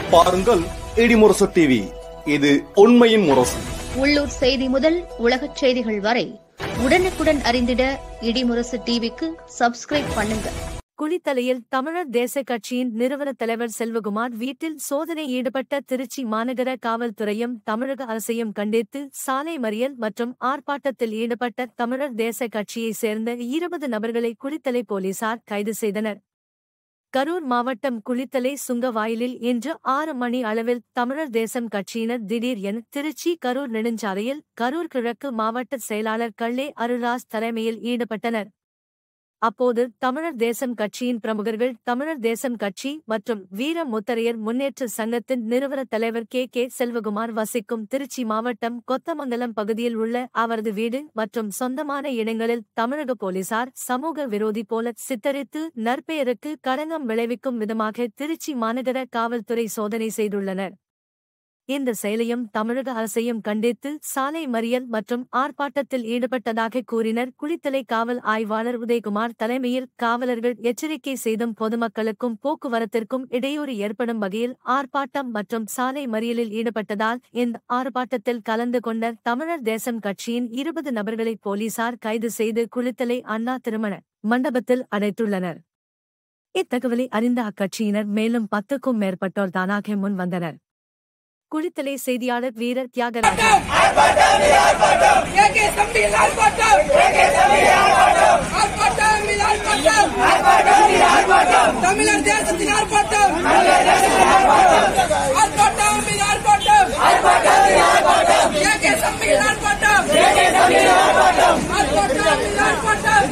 பாருங்கள் இடிமுரசு டிவி இது உண்மையின் முரசு உள்ளூர் செய்தி முதல் உலகச் செய்திகள் வரை உடனுக்குடன் அறிந்திட இடிமுரசு டிவிக்கு சப்ஸ்கிரைப் பண்ணுங்க குளித்தலையில் தமிழர் தேச கட்சியின் நிறுவன தலைவர் செல்வகுமார் வீட்டில் சோதனை ஈடுபட்ட திருச்சி மாநகர காவல்துறையும் தமிழக அரசையும் கண்டித்து சாலை மறியல் மற்றும் ஆர்ப்பாட்டத்தில் ஈடுபட்ட தமிழர் தேச கட்சியைச் சேர்ந்த இருபது நபர்களை குளித்தலை போலீசார் கைது செய்தனர் கரூர் மாவட்டம் குளித்தலை சுங்கவாயிலில் இன்று ஆறு மணி அளவில் தமிழர் தேசம் கட்சியினர் திடீர் என திருச்சி கரூர் நெடுஞ்சாலையில் கரூர் கிழக்கு மாவட்ட செயலாளர் கள்ளே அருள்ராஜ் தலைமையில் ஈடுபட்டனர் அப்போது தமிழர் தேசம் கட்சியின் பிரமுகர்கள் தமிழர் தேசம் கட்சி மற்றும் வீர முத்தரையர் முன்னேற்ற சங்கத்தின் நிறுவன தலைவர் கே கே செல்வகுமார் வசிக்கும் திருச்சி மாவட்டம் கொத்தமங்கலம் பகுதியில் உள்ள அவரது வீடு மற்றும் சொந்தமான இடங்களில் தமிழக போலீசார் சமூக விரோதி போல சித்தரித்து நற்பெயருக்கு களங்கம் விளைவிக்கும் விதமாக திருச்சி மாநகர காவல்துறை சோதனை செய்துள்ளனர் இந்த செயலையும் தமிழக அரசையும் கண்டித்து சாலை மறியல் மற்றும் ஆர்ப்பாட்டத்தில் ஈடுபட்டதாக கூறினர் குளித்தலை காவல் ஆய்வாளர் உதயகுமார் தலைமையில் காவலர்கள் எச்சரிக்கை செய்தும் பொதுமக்களுக்கும் போக்குவரத்திற்கும் இடையூறு ஏற்படும் வகையில் ஆர்ப்பாட்டம் மற்றும் சாலை மறியலில் ஈடுபட்டதால் இந்த ஆர்ப்பாட்டத்தில் கலந்து கொண்ட தமிழர் தேசம் கட்சியின் இருபது நபர்களை போலீசார் கைது செய்து குளித்தலை அண்ணா திருமண மண்டபத்தில் அடைத்துள்ளனர் இத்தகவலை அறிந்த அக்கட்சியினர் மேலும் பத்துக்கும் மேற்பட்டோர் தானாக முன் வந்தனர் குளித்தலை செய்தியாளர் வீரர் தியாகராஜன் ஏகே தம்பியில் ஆர்ப்பாட்டம் ஆர்ப்பாட்டம் மீது ஆர்ப்பாட்டம் தமிழர் தேசத்தின் ஆர்ப்பாட்டம் ஆர்ப்பாட்டம் மீது ஆர்ப்பாட்டம் ஏகே தம்பியில் ஆர்ப்பாட்டம் ஆர்ப்பாட்டம் மீது ஆர்ப்பாட்டம்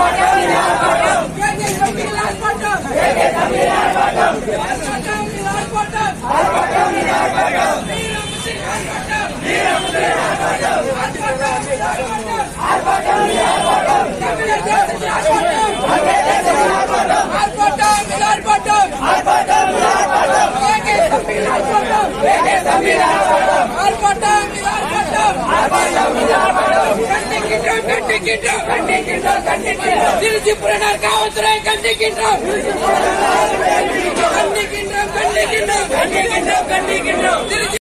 ஏகே தம்பியில் ஆர்ப்பாட்டம் ஆர்ப்பாட்டம் மீது ஆர்ப்பாட்டம் ஆர்ப்பாட்டம் மீது ஆர்ப்பாட்டம் ஏகே தம்பியில் ஆர்ப்பாட்டம் ஆர்ப்பாட்டம் மீது ஆர்ப்பாட்டம் கண்டிக்கின்றோம் கண்டிக்கின்றோம் கண்டிக்கின்றோம் கண்டிக்கின்றோம் திருச்சி புறநார் காவல்துறை கண்டிக்கின்றோம் கண்டிக்கின்றோம் கண்டிக்கின்றோம் கண்டிக்கின்றோம் கண்டிக்கின்றோம் திருச்சி